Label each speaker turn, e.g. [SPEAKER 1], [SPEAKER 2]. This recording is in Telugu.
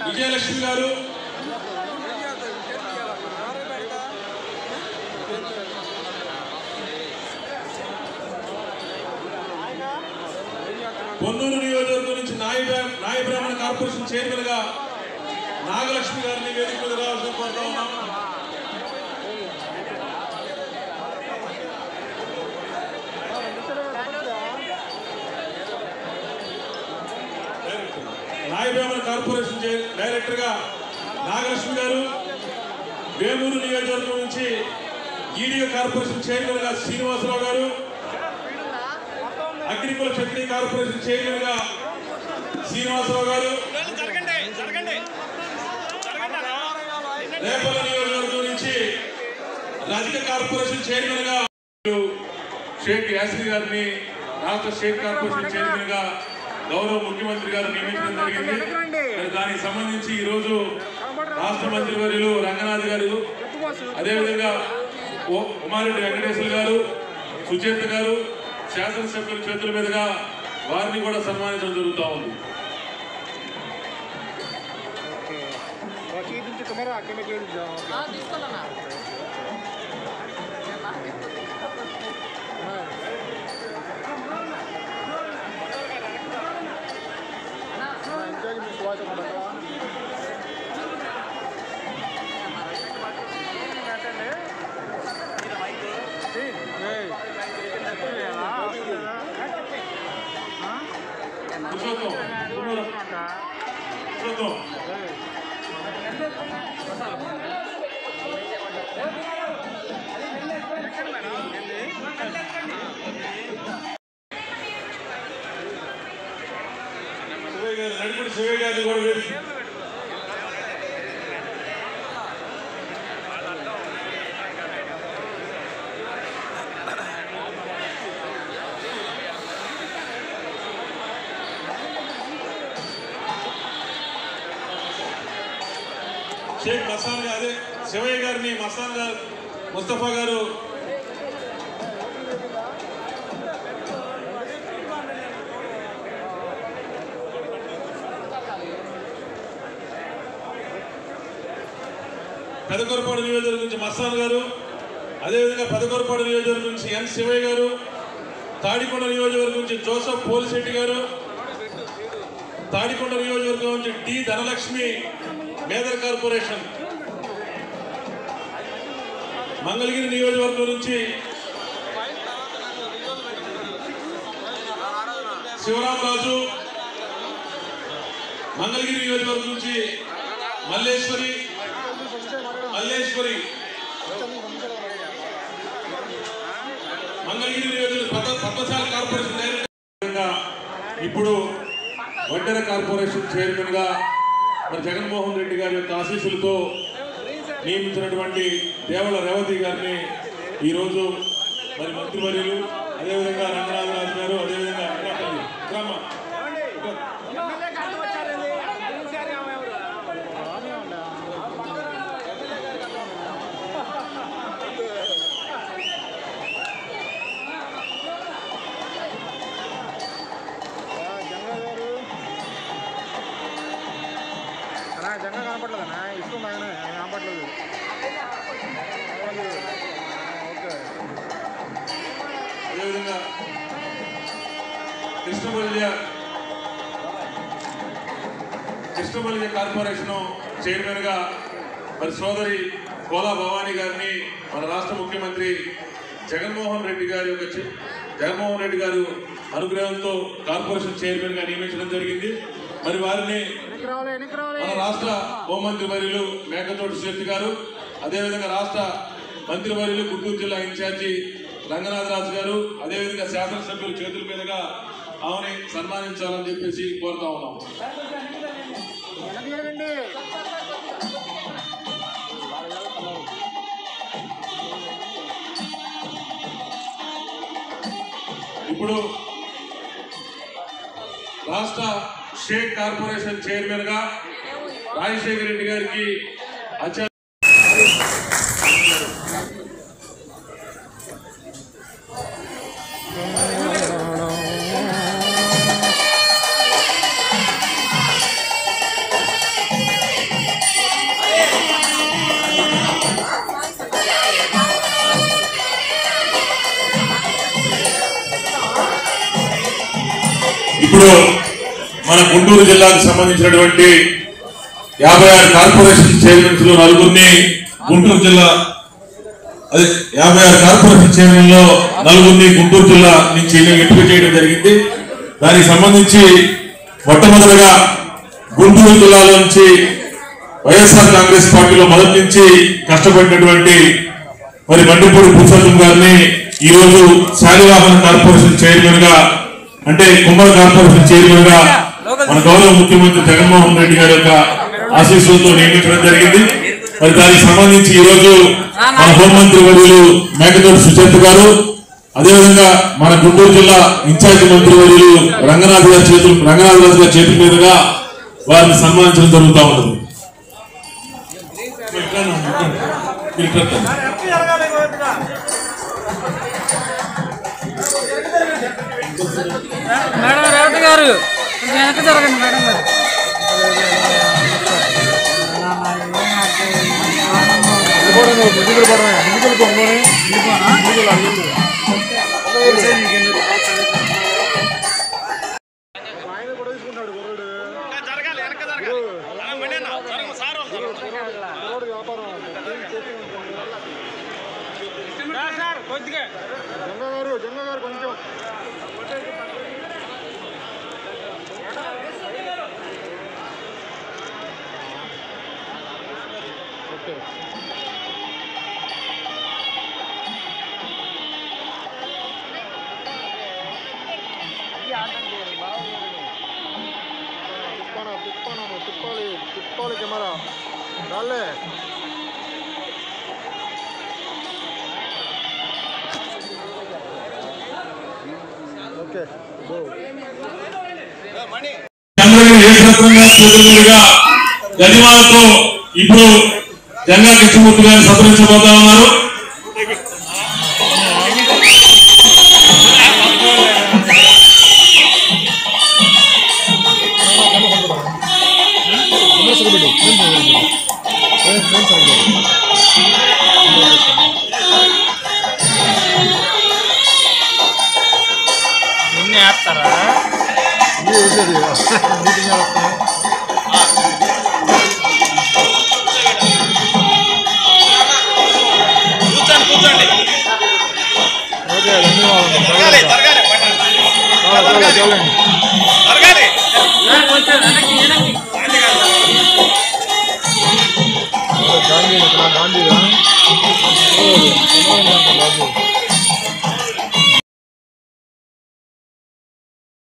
[SPEAKER 1] విజయలక్ష్మి గారు పొన్నూరు నియోజకవర్గం నుంచి నాయ నాయ బ్రాహ్మణ కార్పొరేషన్ చైర్మన్ గా నాగలక్ష్మి గారిని వేదిక మీద రావాల్సిన కోరుతా ఉన్నాం నాయ బ్రాహ్మణ కార్పొరేషన్ చైర్ డైరెక్టర్ గా నాగలక్ష్మి గారు వేమూరు నియోజకవర్గం నుంచి ఈడీఓ కార్పొరేషన్ చైర్మన్ గా శ్రీనివాసరావు గారు అగ్రికుల శక్తి కార్పొరేషన్ చైర్మన్ గా శ్రీనివాసరావు గారు రేపల నియోజకవర్గం నుంచి రజక కార్పొరేషన్ చైర్మన్ గా షేక్ యాసిన్ గారిని రాష్ట్ర షేక్ కార్పొరేషన్ చైర్మన్ గా గౌరవ ముఖ్యమంత్రి గారు నియమించడం జరిగింది మరి దానికి సంబంధించి ఈ రోజు రాష్ట్ర మంత్రి వర్యులు రంగనాథ్ గారు అదేవిధంగా ఉ- ఉమారెడ్డి వెంకటేశ్వర గారు సుచేత గారు శాసనసభ్యుల చేతుల మీదుగా వారిని కూడా సన్మానించడం జరుగుతూ ఉంది
[SPEAKER 2] बाकी दिन से कमरा आके मैं जेल जाऊँ
[SPEAKER 3] తీసుకున్నా
[SPEAKER 2] इंचार्ज में सुहा चल रहा
[SPEAKER 1] పురుషోత్తం పురుషోత్తం శివయ్య గారు నడిపడి శివయ్య గారిని కూడా వేదిక షేక్ మస్తాన్ గారు అదే శివయ్య గారిని మస్తాన్ గారు ముస్తఫా గారు పెదకొరపాడు నియోజకవర్గం నుంచి మస్తాన్ గారు అదేవిధంగా పెదకొరపాడు నియోజకవర్గం నుంచి ఎన్ శివయ్య గారు తాడికొండ నియోజకవర్గం నుంచి జోసఫ్ పోలిశెట్టి గారు తాడికొండ నియోజకవర్గం నుంచి డి ధనలక్ష్మి మేదర్ కార్పొరేషన్ మంగళగిరి నియోజకవర్గం నుంచి శివరామరాజు మంగళగిరి నియోజకవర్గం నుంచి మల్లేశ్వరి మల్లేశ్వరి మంగళగిరి నియోజకవర్గం పద్మ- పద్మశాల కార్పొరేషన్ డైరెక్టర్ ఇప్పుడు వడ్డెర కార్పొరేషన్ చైర్మన్ గా మరి జగన్మోహన్ రెడ్డి గారి యొక్క ఆశీస్సులతో నియమించినటువంటి దేవల రేవతి గారిని ఈరోజు మరి మంత్రివర్యులు అదేవిధంగా రంగనాథరాజు గారు అదేవిధంగా అక్కడపల్లి గ్రామ
[SPEAKER 2] జంగా గారు అన్నా జంగా కనపడలేదు అన్నా ఇస్తుంది ఆయన ఆయన కనపడలేదు అవును. ఆ, ఓకే
[SPEAKER 1] అదేవిధంగా కృష్ణబల్య కృష్ణబల్య కార్పొరేషన్ చైర్మన్ గా మరి సోదరి కోలా భవానీ గారిని మన రాష్ట్ర ముఖ్యమంత్రి జగన్మోహన్ రెడ్డి గారి యొక్క చి- జగన్మోహన్ రెడ్డి గారు అనుగ్రహంతో కార్పొరేషన్ చైర్మన్ గా నియమించడం జరిగింది మరి వారిని
[SPEAKER 2] ఎన్నికి రావాలి ఎన్నికి రావాలి
[SPEAKER 1] మన రాష్ట్ర హోంమంత్రి వర్యులు మేకతోటి శెట్టి గారు అదేవిధంగా రాష్ట్ర మంత్రి వర్యులు గుంటూరు జిల్లా ఇన్ఛార్జి రంగనాథరాజు గారు అదేవిధంగా శాసనసభ్యుల చేతుల మీదుగా ఆమెని సన్మానించాలని చెప్పేసి కోరుతా ఉన్నాం
[SPEAKER 2] వెనక్కి జరగండి
[SPEAKER 1] ఇప్పుడు రాష్ట్ర షేక్ కార్పొరేషన్ చైర్మన్ గా రాజశేఖర రెడ్డి గారికి అత్య
[SPEAKER 2] ఆ
[SPEAKER 1] మన గుంటూరు జిల్లాకు సంబంధించినటువంటి యాభై ఆరు కార్పొరేషన్ చైర్మన్స్ లో నలుగురిని గుంటూరు జిల్లా అదే యాభై ఆరు కార్పొరేషన్ చైర్మన్ లో నలుగురిని గుంటూరు జిల్లా నుంచి ఎంపిక చేయడం జరిగింది దానికి సంబంధించి మొట్టమొదటిగా గుంటూరు జిల్లాలో నుంచి వైఎస్ఆర్ కాంగ్రెస్ పార్టీలో మొదటి నుంచి కష్టపడినటువంటి మరి బండిపూడి పురుషోత్తం గారిని ఈ రోజు శాలివాహన కార్పొరేషన్ చైర్మన్ గా అంటే కుమ్మర కార్పొరేషన్ చైర్మన్ గా మన గౌరవ ముఖ్యమంత్రి జగన్మోహన్ రెడ్డి గారి యొక్క ఆశీస్సులతో నియమించడం జరిగింది మరి దానికి సంబంధించి ఈ రోజు మన హోంమంత్రి వర్యులు మేకతోటి సుచేత గారు అదేవిధంగా మన గుంటూరు జిల్లా ఇన్ఛార్జి మంత్రి వర్యులు రంగనాథ్ గారి చేతులు రంగనాథ్ రాజు గారి చేతుల మీదుగా వారిని సన్మానించడం జరుగుతూ ఉంటుంది
[SPEAKER 3] మేడం రేవతి గారు కొంచెం వెనక్కి జరగండి మేడం గారు
[SPEAKER 2] వెళ్ళిపోవడం నువ్వు ముందుకు వెళ్ళిపోవడమే ముందుకు వెళ్ళిపోయి ముందుకు అల్లుండు ఆయన కూడా తీసుకుంటాడు గుర్రుడు గుర్రుడు వ్యాపారం జంగ గారు జంగ గారు కొంచెం ఓకే తిప్పాను తిప్పాను తిప్పాలి తిప్పాలి కెమెరా రాలే ఓకే గో
[SPEAKER 1] చంద్రగిరి ఏకత్వంగా చేతులుగా గజమాలతో ఇప్పుడు జంగా కృష్ణమూర్తి గారిని సత్కరించబోతా ఉన్నారు
[SPEAKER 3] నిన్ను వేస్తారా
[SPEAKER 2] ఇది వేసేది మీటింగ్ వస్తాయి ఓకే ధన్యవాదాలు చాలా చూడండి
[SPEAKER 3] కొంచెం వెనక్కి వెనక్కి
[SPEAKER 2] గాంధీ ఇక్కడ గాంధీగా బాబు